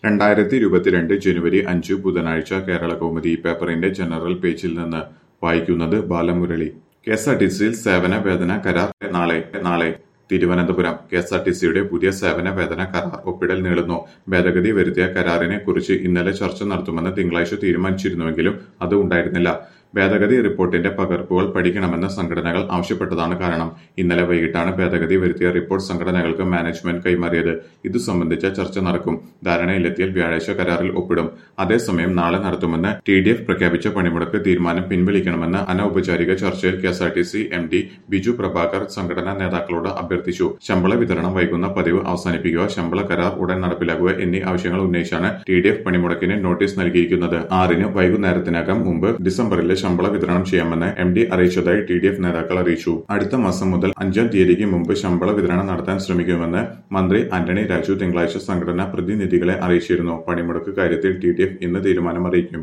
രണ്ടായിരത്തി ഇരുപത്തിരണ്ട് ജനുവരി അഞ്ച് ബുധനാഴ്ച കേരള കൗമുദി പേപ്പറിന്റെ ജനറൽ പേജിൽ നിന്ന് വായിക്കുന്നത് Balamurali K S R T സിയിൽ സേവന വേതന കരാർ നാളെ നാളെ Thiruvananthapuram K S R T സിയുടെ പുതിയ സേവന വേതന കരാർ ഒപ്പിടൽ നീളുന്നു ഭേദഗതി വരുത്തിയ കരാറിനെ കുറിച്ച് ഇന്നലെ ചർച്ച നടത്തുമെന്ന് തിങ്കളാഴ്ച തീരുമാനിച്ചിരുന്നുവെങ്കിലും അത് ഉണ്ടായിരുന്നില്ല ഭേദഗതി റിപ്പോർട്ടിന്റെ പകർപ്പുകൾ പഠിക്കണമെന്ന് സംഘടനകൾ ആവശ്യപ്പെട്ടതാണ് കാരണം ഇന്നലെ വൈകിട്ടാണ് ഭേദഗതി വരുത്തിയ റിപ്പോർട്ട് സംഘടനകൾക്ക് മാനേജ്മെന്റ് കൈമാറിയത് ഇതു സംബന്ധിച്ച ചർച്ച നടക്കും ധാരണയിലെത്തിയാൽ വ്യാഴാഴ്ച കരാറിൽ ഒപ്പിടും അതേസമയം നാളെ നടത്തുമെന്ന് ടി ഡി എഫ് പ്രഖ്യാപിച്ച പണിമുടക്ക് തീരുമാനം പിൻവലിക്കണമെന്ന് അനൌപചാരിക ചർച്ചയിൽ K S R T C M D Biju Prabhakar സംഘടനാ നേതാക്കളോട് അഭ്യർത്ഥിച്ചു ശമ്പള വിതരണം വൈകുന്ന പതിവ് അവസാനിപ്പിക്കുക ശമ്പള കരാർ ഉടൻ നടപ്പിലാക്കുക എന്നീ ആവശ്യങ്ങൾ ഉന്നയിച്ചാണ് ടി ഡി എഫ് പണിമുടക്കിന് നോട്ടീസ് നൽകിയിരിക്കുന്നത് ആറിന് വൈകുന്നേരത്തിനകം മുമ്പ് ഡിസംബറിലെ ശമ്പള വിതരണം ചെയ്യാമെന്ന് എം ഡി അറിയിച്ചതായി ടി ഡി എഫ് നേതാക്കൾ അറിയിച്ചു അടുത്ത മാസം മുതൽ അഞ്ചാം തീയതിക്ക് മുമ്പ് ശമ്പള വിതരണം നടത്താൻ ശ്രമിക്കുമെന്ന് മന്ത്രി ആന്റണി രാജു തിങ്കളാഴ്ച സംഘടനാ പ്രതിനിധികളെ അറിയിച്ചിരുന്നു പണിമുടക്ക് കാര്യത്തിൽ ടി ഡി എഫ് ഇന്ന് തീരുമാനം അറിയിക്കും